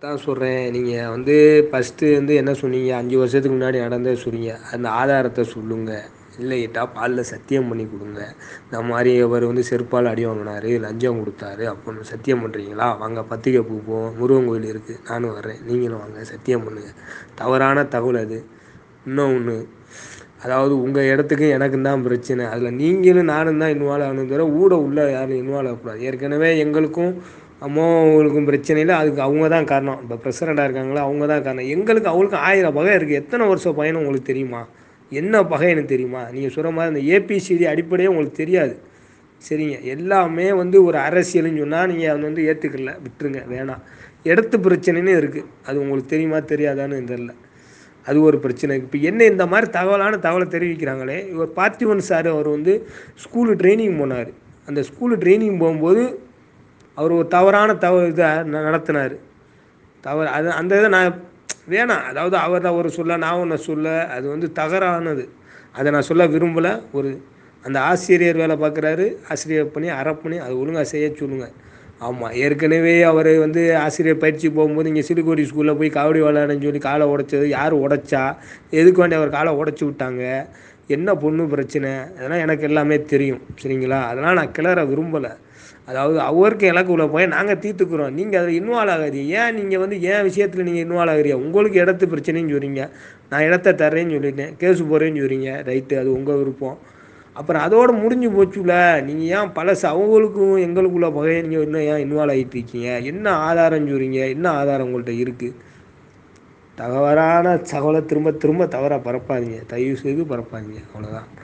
அதான் சொல்கிறேன் நீங்கள் வந்து ஃபஸ்ட்டு வந்து என்ன சொன்னீங்க அஞ்சு வருஷத்துக்கு முன்னாடி நடந்ததை சொன்னீங்க அந்த ஆதாரத்தை சொல்லுங்கள் இல்லையிட்டா பாலில் சத்தியம் பண்ணி கொடுங்க இந்த மாதிரி அவர் வந்து செருப்பால் அடி வாங்கினாரு லஞ்சம் கொடுத்தாரு அப்புடின்னு சத்தியம் பண்ணுறீங்களா வாங்க பத்திரிக்கை கொடுப்போம் முருகன் கோயில் இருக்குது நானும் வர்றேன் நீங்களும் வாங்க சத்தியம் பண்ணுங்கள் தவறான தகவல் அது இன்னொன்று அதாவது உங்கள் இடத்துக்கும் எனக்கும் தான் பிரச்சனை அதில் நீங்களும் நானும் தான் இன்வால்வ் ஆகணும் தவிர ஊட உள்ளே யாரும் இன்வால்வ் ஆகக்கூடாது ஏற்கனவே எங்களுக்கும் அம்மாவுக்கும் பிரச்சனை இல்லை அதுக்கு அவங்க தான் காரணம் இப்போ பிரசிடண்டாக இருக்காங்களா அவங்க தான் காரணம் எங்களுக்கு அவங்களுக்கும் ஆயிரம் பகை இருக்குது எத்தனை வருஷம் பயணம் உங்களுக்கு தெரியுமா என்ன பகை எனக்கு தெரியுமா நீங்கள் சொல்கிற மாதிரி அந்த ஏபிசிடி அடிப்படையே உங்களுக்கு தெரியாது சரிங்க எல்லாமே வந்து ஒரு அரசியல்னு சொன்னால் நீங்கள் அதை வந்து ஏற்றுக்கல விட்டுருங்க வேணாம் இடத்து பிரச்சனைன்னு இருக்குது அது உங்களுக்கு தெரியுமா தெரியாதான்னு தெரில அது ஒரு பிரச்சனை இப்போ என்ன இந்த மாதிரி தகவலான தகவலை தெரிவிக்கிறாங்களே இவர் பார்த்திபன் சார் அவர் வந்து ஸ்கூலு ட்ரைனிங் போனார் அந்த ஸ்கூலு ட்ரைனிங் போகும்போது அவர் ஒரு தவறான தவ இதை நடத்தினார் தவறு அது அந்த இதை நான் வேணாம் அதாவது அவர் அவர் சொல்ல நான் ஒன்று சொல்ல அது வந்து தவறானது அதை நான் சொல்ல விரும்பலை ஒரு அந்த ஆசிரியர் வேலை பார்க்குறாரு ஆசிரியர் பண்ணி அரை பண்ணி அது ஒழுங்காக செய்ய சொல்லுங்கள் ஆமாம் ஏற்கனவே அவர் வந்து ஆசிரியர் பயிற்சி போகும்போது இங்கே சிறுகோடி ஸ்கூலில் போய் கபடி விளையாடன்னு சொல்லி காலை உடைச்சது யார் உடைச்சா எதுக்கு வேண்டிய அவர் காலை உடச்சி விட்டாங்க என்ன பொண்ணு பிரச்சனை அதெல்லாம் எனக்கு எல்லாமே தெரியும் சரிங்களா அதெல்லாம் நான் கிளற விரும்பலை அதாவது அவருக்கு எனக்கு உள்ள போய் நாங்கள் தீர்த்துக்குறோம் நீங்கள் அதில் இன்வால்வ் ஆகாதீங்க ஏன் நீங்கள் வந்து ஏன் விஷயத்தில் நீங்கள் இன்வால்வ் ஆகுறீங்க உங்களுக்கு இடத்து பிரச்சனைன்னு சொல்கிறீங்க நான் இடத்த தர்றேன்னு சொல்லிட்டேன் கேஸு போகிறேன்னு சொல்கிறீங்க ரைட்டு அது உங்கள் விருப்பம் அப்புறம் அதோடு முடிஞ்சு போச்சுல நீங்கள் ஏன் பழசு அவங்களுக்கும் எங்களுக்குள்ள பகையை நீங்கள் இன்னும் ஏன் இன்வால்வ் ஆகிட்டு இருக்கீங்க என்ன ஆதாரம் சொல்கிறீங்க என்ன ஆதாரம் உங்கள்கிட்ட இருக்குது தவறான தகவலை திரும்ப திரும்ப தவறாக பரப்பாதீங்க தயவு செய்து பரப்பாதீங்க அவ்வளோதான்